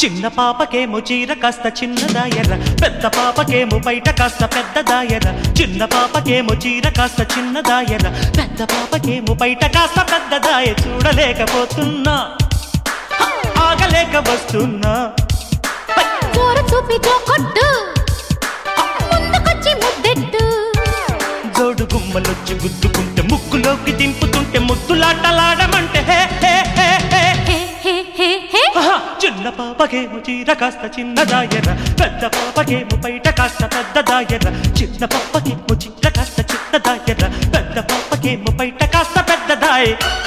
చిన్న పాపకేమో చీర కాస్త చిన్నదాయర పెద్ద పాపకేమో బయట కాస్త పెద్దదాయర చిన్న పాపకేమో చీర కాస్త చిన్నదాయర పెద్ద పాపకేమో బయట కాస్త పెద్దదాయ చూడలేకపోతున్నా హ, ఆగలేక వస్తున్నా చోర చూపి జోకొట్టు ముందుకొచ్చి ముద్దెట్టు జోడు గుమ్మలొచ్చి గుద్దుకుంటే ముక్కులోకి దింపుతుంటే ముద్దులాటలాడమంటే హే హే హే హే హే హే హే హే ఆహా! చిన్న పాపకేమో చీర కాస్త చిన్నదాయర పెద్ద పాపకేమో బయట కాస్త పెద్దదాయర చిన్న పాపకేమో చీర కాస్త చిన్నదాయర పెద్ద పాపకేమో బయట కాస్త పెద్దదాయ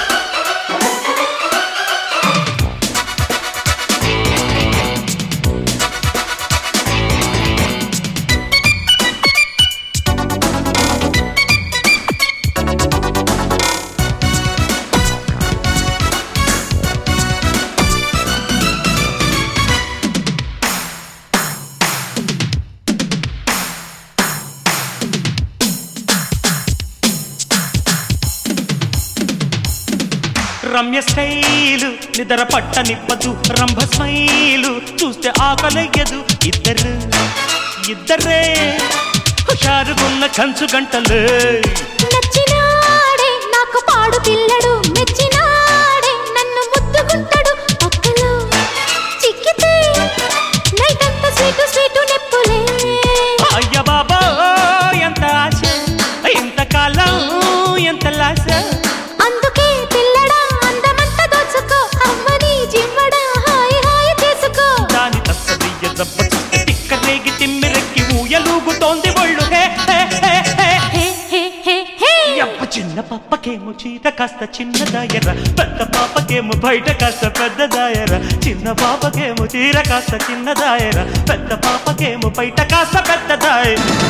రమ్య స్టైలు నిద్ర పట్టనివ్వదు రంభ స్మైలు చూస్తే ఆకలయ్యదు ఇద్దరు ఇద్దరే హుషారుగున్న కంచు గంటలే నచ్చినాడే నాకు పాడు పిల్లడు మెచ్చినాడే నన్ను ముద్దుకుంటాడు పక్కలో చిక్కితే నైట్ అంతా స్వీటు స్వీటు నెప్పులే అయ్య బాబా ఎంత ఆశ ఇంతకాలం ఎంత లాస అందుకే పిల్లడా అందమంతా దోచుకో అమ్మని జిమ్మడా హాయి హాయి చేసుకో దాని తస్సదియ్య దెబ్బ చూస్తే తిక్క రేగి తిమ్మిరెక్కి ఊయలూగుతోంది ఒళ్ళు హే హే హే హే హే హే హే హే అప్ప చిన్న పాపకేమో చీర కాస్త చిన్నదాయర పెద్ద పాపకేమో బయట కాస్త పెద్దదాయర చిన్న పాపకేమో చీర కాస్త చిన్నదాయర పెద్ద పాపకేమో బయట కాస్త పెద్దదాయ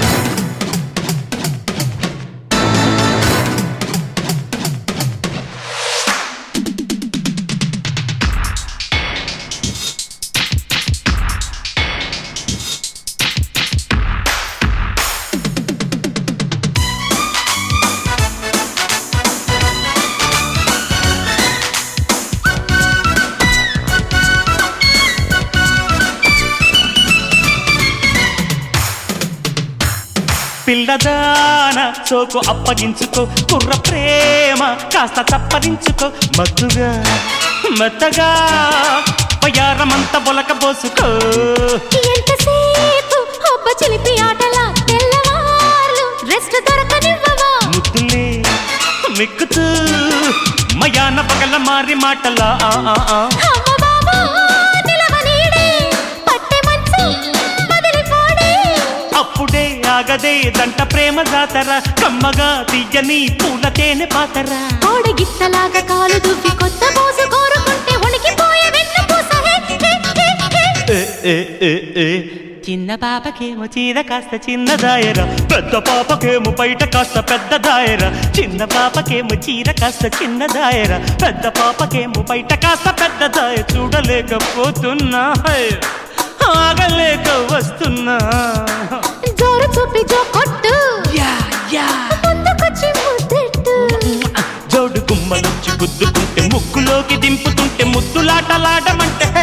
పిల్లదాన సోకు అప్పగించుకో కుర్ర ప్రేమ కాస్త తప్పరించుకో మత్తుగా మెత్తగా పయారమంత బొలక పోసుకో ఎంతసేపు అబ్బ చిలిపి ఆటలా తెల్లవార్లు రెస్ట్ దొరకనివ్వవా ముద్దులే మిక్కుతూ మయాన పగల మారి మాటలా ఆ, ఆ, ఆ. అమ్మ బాబా నిలవనీడే పట్టె మంచు వదిలిపోడే అప్పుడే ఆగదే దంట ప్రేమ జాతర కమ్మగా తీయని పూల తేనె పాతరా కోడి గిత్తలాగా కాలు దువ్వి కొత్త పోసు కోరుకుంటే ఉనికిపోయే వెన్న పూస హే హే హే హే ఏ, ఏ, ఏ, ఏ. చిన్న పాపకేమో చీర కాస్త చిన్నదాయర పెద్ద పాపకేమో బయట కాస్త పెద్దదాయర చిన్న పాపకేమో చీర కాస్త చిన్నదాయర పెద్ద పాపకేమో బయట కాస్త పెద్దదాయ చూడలేకపోతున్నా హై. ఆగలేక వస్తున్నా జోరు చూపి జో కొట్టు యా యా ముందుకొచ్చి ముద్దెట్టు జోడు గుమ్మలొచ్చి గుద్దుకుంటే ముక్కులోకి దింపుతుంటే ముద్దులాటలాడమంటే